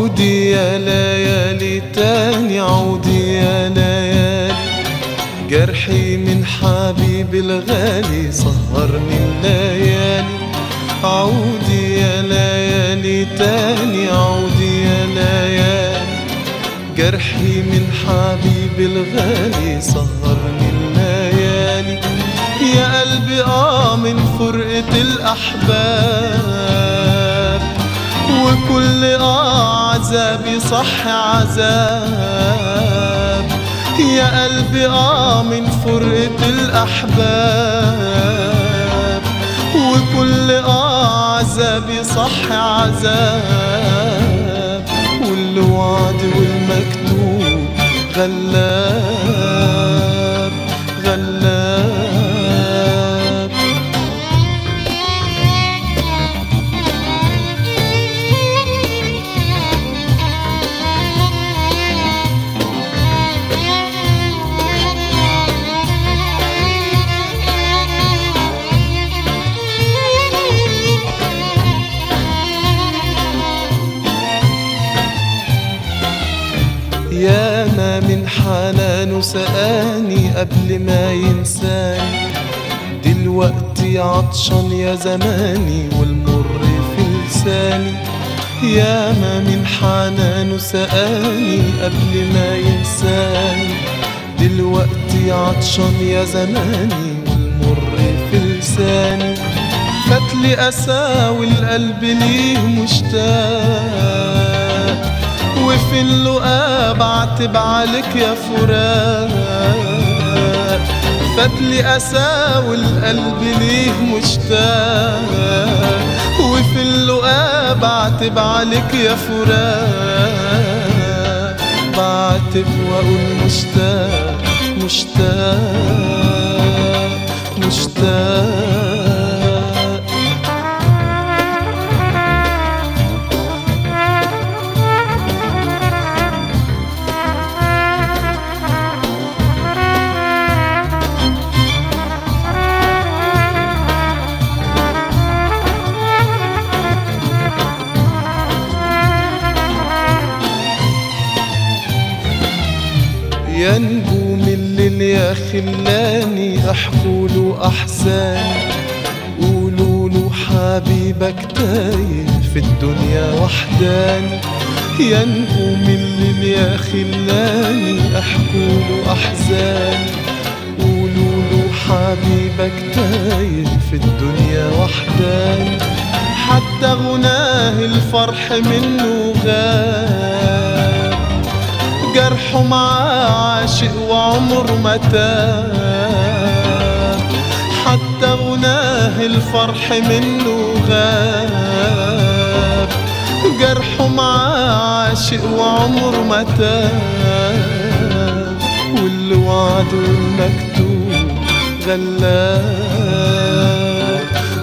عودي يا ليالي تاني عودي يا ليالي جرحي من حبيبي الغالي سهرني الليالي عودي يا ليالي تاني عودي يا ليالي جرحي من حبيبي الغالي سهرني الليالي يا قلبي اه من فرقة الأحباب وكل اه عذابي صح عذاب يا قلبي اه من فرقة الأحباب وكل اه عذابي صح عذاب والوعد والمكتوب غلاب غلاب يا ما من حنانه سقاني قبل ما ينساني دلوقتي عطشان يا زماني والمر في لساني يا ما من حنانه سقاني قبل ما ينساني دلوقتي عطشان يا زماني والمر في لساني فتلي أساوي القلب ليه مشتاق وفي اللقا بعتب عليك يا فراق فتلي أساوي القلب ليه مشتاق وفي اللقا بعتب عليك يا فراق بعتب وأقول مشتاق مشتاق مشتاق يا نجوم الليل يا خلاني احكوا احزاني قولوا له حبيبك تايه في الدنيا وحداني يا نجوم الليل يا خلاني احكوا احزاني قولوا له حبيبك تايه في الدنيا وحداني حتى غناه الفرح منه غاب جرحه معاه عاشق وعمر ما تاب حتى غناه الفرح منه غاب جرحه معاه عاشق وعمر ما تاب والوعد والمكتوب غلاب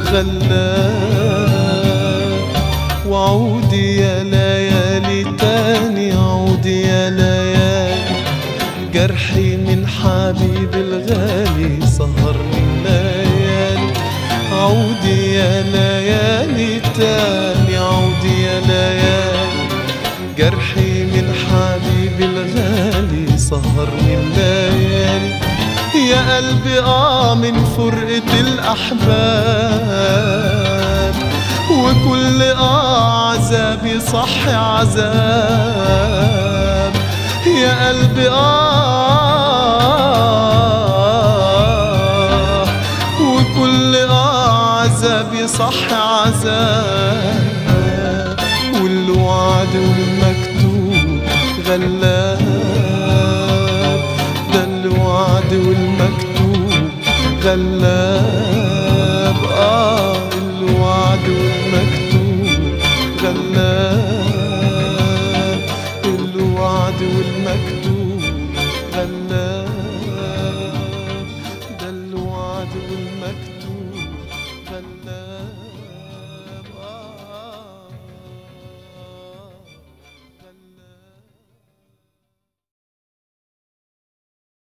غلاب وعودي يا ليالي تاني عودي يا ليالي جرحي من حبيبي الغالي سهرني الليالي عودي يا ليالي تاني عودي يا ليالي جرحي من حبيبي الغالي سهرني الليالي يا قلبي اه من فرقة الأحباب وكل اه عذابي صح عذاب يا قلبي اه وكل اه عذابي صح عذاب والوعد والمكتوب غلاب ده الوعد والمكتوب غلاب اه الوعد والمكتوب غلاب الوعد والمكتوب غلاب ده الوعد والمكتوب غلاب